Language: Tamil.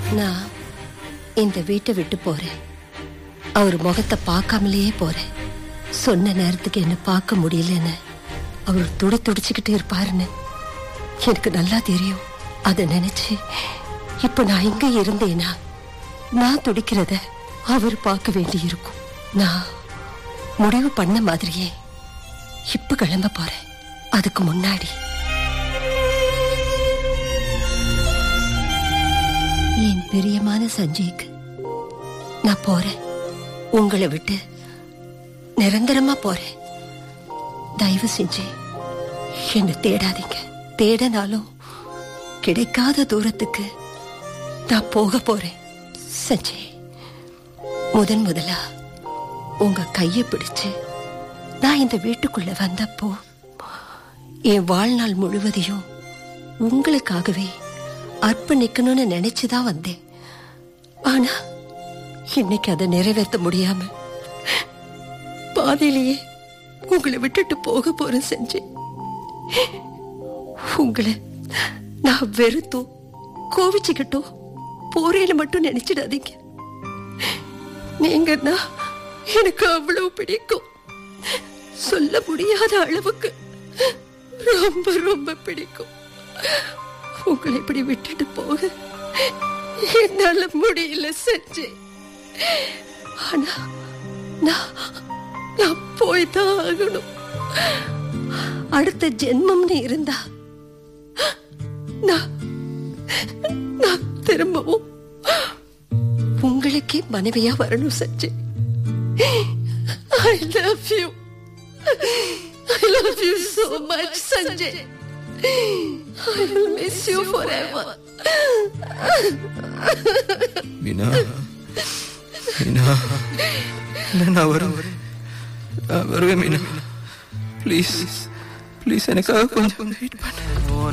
நான் இந்த வீட்டை விட்டு போறேன் அவர் முகத்தை பார்க்காமலேயே போறேன் சொன்ன நேரத்துக்கு என்ன பார்க்க முடியலன்னு அவர் துடி துடிச்சுக்கிட்டு இருப்பாருன்னு எனக்கு நல்லா தெரியும் அதை நினைச்சு இப்ப நான் இங்க இருந்தேனா நான் துடிக்கிறத அவர் பார்க்க வேண்டி இருக்கும் நான் முடிவு பண்ண மாதிரியே இப்ப கிளம்ப போறேன் அதுக்கு முன்னாடி என் பிரியமான சஞ்சய்க்கு நான் போறேன் உங்களை விட்டு நிரந்தரமா போறேன் தயவு செஞ்சு என்ன தேடாதீங்க தேடனாலும் கிடைக்காத தூரத்துக்கு நான் போக போறேன் சஞ்சய் முதன் முதலா உங்க கையை பிடிச்சு நான் இந்த வீட்டுக்குள்ள வந்தப்போ என் வாழ்நாள் முழுவதையும் உங்களுக்காகவே அர்ப்பணிக்கணும்னு நினைச்சுதான் வந்தேன் ஆனா இன்னைக்கு அதை நிறைவேற்ற முடியாம பாதையிலேயே உங்களை விட்டுட்டு போக போறேன் செஞ்சேன் உங்களை நான் வெறுத்தோ கோவிச்சுக்கிட்டோ போறேன்னு மட்டும் நினைச்சிடாதீங்க நீங்கன்னா எனக்கு அவ்வளவு பிடிக்கும் சொல்ல முடியாத அளவுக்கு ரொம்ப ரொம்ப பிடிக்கும் உங்களை இப்படி விட்டுட்டு போக என்னால முடியல செஞ்சு ஆனா நான் நான் போய்தான் ஆகணும் அடுத்த ஜென்மம்னு இருந்தா நான் நான் திரும்பவும் உங்களுக்கே மனைவியா வரணும் Sachi I love you I love you so much Sanjay I will miss you forever. Meena Meena இல்லை நான் வருவேன் நான் வருவேன் மீனா ப்ளீஸ் ப்ளீஸ் எனக்காக கொஞ்சம் வெயிட் பண்ணு